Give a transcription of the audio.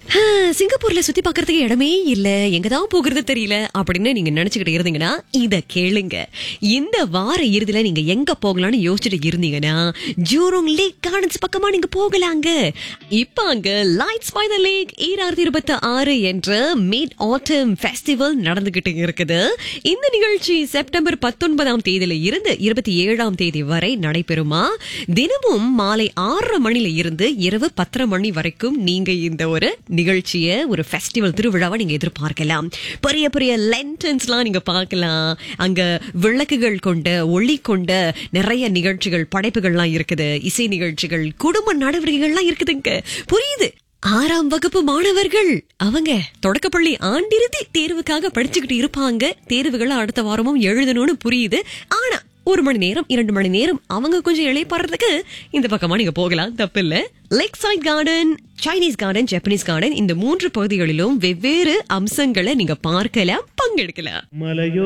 சிங்கப்பூர்ல சுத்தி பார்க்கறதுக்கு இடமே இல்ல எங்கதான் போகிறது தெரியல அப்படின்னு நீங்க நினைச்சுக்கிட்டு இருந்தீங்கன்னா இத கேளுங்க இந்த வார இறுதியில நீங்க எங்க போகலாம்னு யோசிச்சுட்டு இருந்தீங்கன்னா ஜூரோங் லேக் கார்டன்ஸ் பக்கமா நீங்க போகலாங்க இப்ப அங்க லைட்ஸ் பை த லேக் ஈராயிரத்தி இருபத்தி ஆறு என்ற மிட் ஆட்டம் ஃபெஸ்டிவல் நடந்துகிட்டு இருக்குது இந்த நிகழ்ச்சி செப்டம்பர் பத்தொன்பதாம் தேதியில இருந்து இருபத்தி ஏழாம் தேதி வரை நடைபெறுமா தினமும் மாலை ஆறரை மணில இருந்து இரவு பத்தரை மணி வரைக்கும் நீங்க இந்த ஒரு நிகழ்ச்சிய ஒரு ஃபெஸ்டிவல் திருவிழாவை நீங்க எதிர்பார்க்கலாம் பெரிய பெரிய லென்டன்ஸ்லாம் நீங்க பார்க்கலாம் அங்க விளக்குகள் கொண்ட ஒளி கொண்ட நிறைய நிகழ்ச்சிகள் படைப்புகள்லாம் இருக்குது இசை நிகழ்ச்சிகள் குடும்ப நடவடிக்கைகள்லாம் இருக்குதுங்க புரியுது ஆறாம் வகுப்பு மாணவர்கள் அவங்க தொடக்கப்பள்ளி ஆண்டிறுதி தேர்வுக்காக படிச்சுக்கிட்டு இருப்பாங்க தேர்வுகளை அடுத்த வாரமும் எழுதணும்னு புரியுது ஆனா ஒரு மணி நேரம் இரண்டு மணி நேரம் அவங்க கொஞ்சம் இளைப்பாடுறதுக்கு இந்த பக்கமா நீங்க போகலாம் தப்பு இல்ல lake side garden Chinese garden Japanese garden இந்த மூன்று பகுதிகளிலும் வெவ்வேறு அம்சங்களை நீங்க பார்க்கலாம் பங்கெடுக்கலாம் மலையோ